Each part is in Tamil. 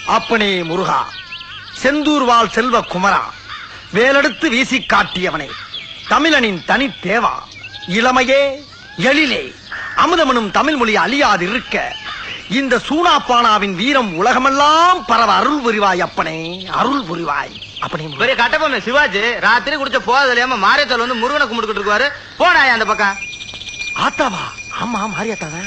அப்பனே முருகா செந்தூர் வாழ் செல்வ குமரா வேலெடுத்து வீசி காட்டியவனே தமிழனின் தனி தேவா இளமையே எழிலே அமுதமனும் தமிழ் மொழி அழியாதிருக்க இந்த சூனாப்பானாவின் வீரம் உலகமெல்லாம் பரவ அருள் புரிவாய் அப்பனே அருள் புரிவாய் அப்பனே முருகா. பெரிய கட்டபொம்மன் சிவாஜி ராத்திரி குடிச்ச போதல் தெரியாம மாரியத்தல் வந்து முருகனை கும்பிட்டுக்கிட்டு இருக்காரு போனாயா அந்த பக்கம் ஆத்தாவா ஆமா மாரியாத்தாவா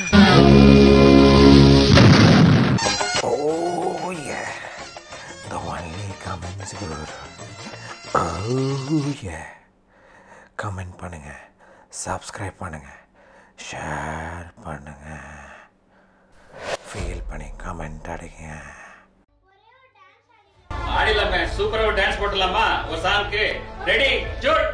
Oh yeah, the only comments good. Oh yeah, comment பண்ணுங்க சப்ஸ்கிரைப் பண்ணுங்க ஷேர் பண்ணுங்க ஃபீல் பண்ணி கமெண்ட் அடிங்க ஆடிலாமே சூப்பரா ஒரு டான்ஸ் போட்டுலாமா ஒரு சாங்க்கு ரெடி ஜூட்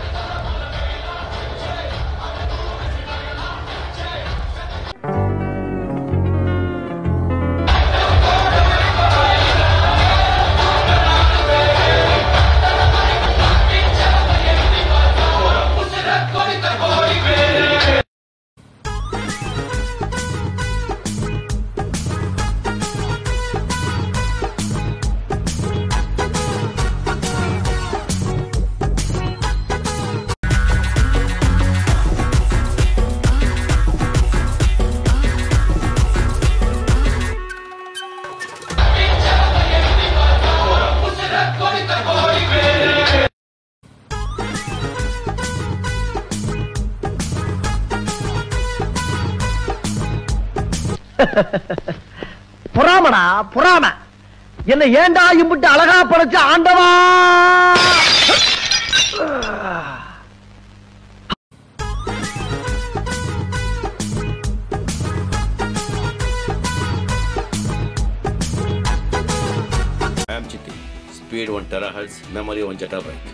புறாமடா புறாம என்ன ஏண்டா இம்புட்டு அழகா படைச்ச ஆண்டவா I'm Chitti. Speed 1 terahertz, memory 1 zettabyte.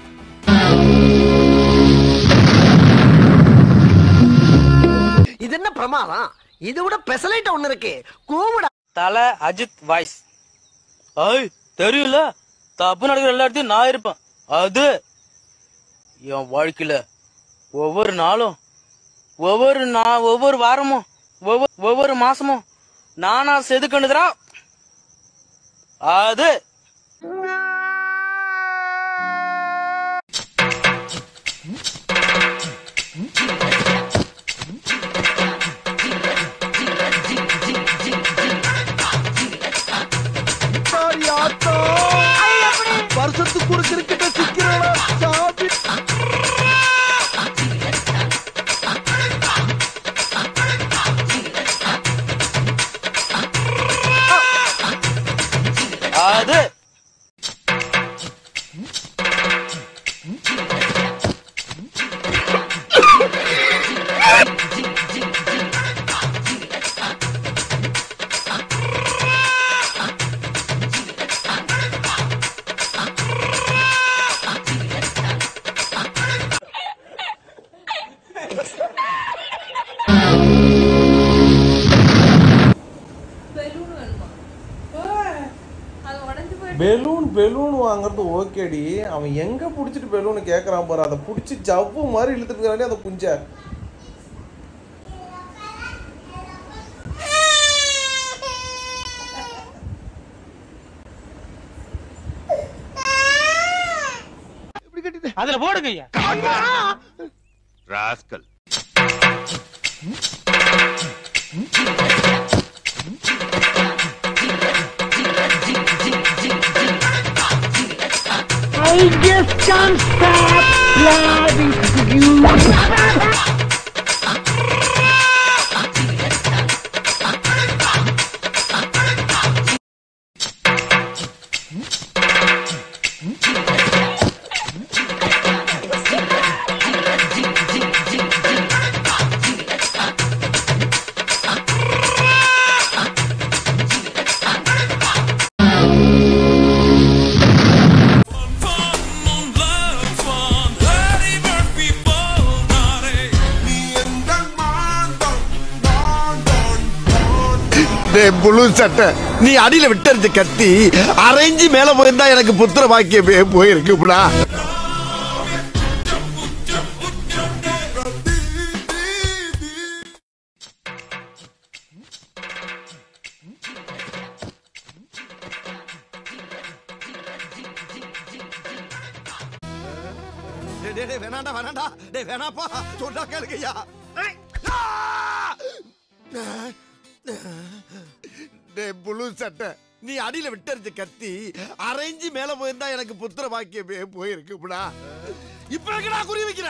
இது என்ன பிரமாதம் இது விட பெசலைட் ஒண்ணு இருக்கு கூவுடா தல அஜித் வாய்ஸ் ஐய் தெரியல தப்பு நடக்கிற எல்லா இடத்தையும் நான் இருப்பேன் அது என் வாழ்க்கையில ஒவ்வொரு நாளும் ஒவ்வொரு நா ஒவ்வொரு வாரமும் ஒவ்வொரு ஒவ்வொரு மாசமும் நானா செதுக்கணுதுரா அது வருஷத்துக்கு ஒரு கிரிக்கெட்ட சிக்கிறோம் சாமி அது பெலூன் பெலூன் வாங்குறது ஓகேடி அவன் எங்க புடிச்சிட்டு பெலூன் கேக்குறான் பாரு அதை புடிச்சு ஜவ்வு மாதிரி இழுத்துட்டு இருக்கானே அந்த குஞ்ச அதுல போடுங்க ஐயா Rascal. புழு சட்டை நீ அடியில விட்டறிஞ்ச கத்தி அரைஞ்சு மேல போயிருந்தா எனக்கு புத்திர பாக்கியமே போயிருக்கும்டா வேணாண்டா வேணாண்டா டேய் வேணாப்பா சொன்னா கேளுங்கய்யா டேய் புழு சட்டை நீ அடியில விட்டறிஞ்ச கத்தி அரைஞ்சு மேல போயிருந்தா எனக்கு புத்திர பாக்கியமே போயிருக்கும்டா இப்ப எங்கடா குறி வைக்கிற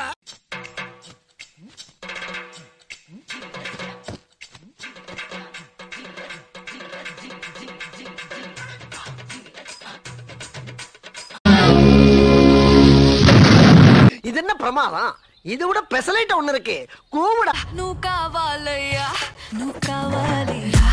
இது என்ன பிரமாதம் இது விட பெசலைட் ஒண்ணு இருக்கு கூவிடா నువ్వు కావాలయ్యా నువ్వు కావాలయ్యా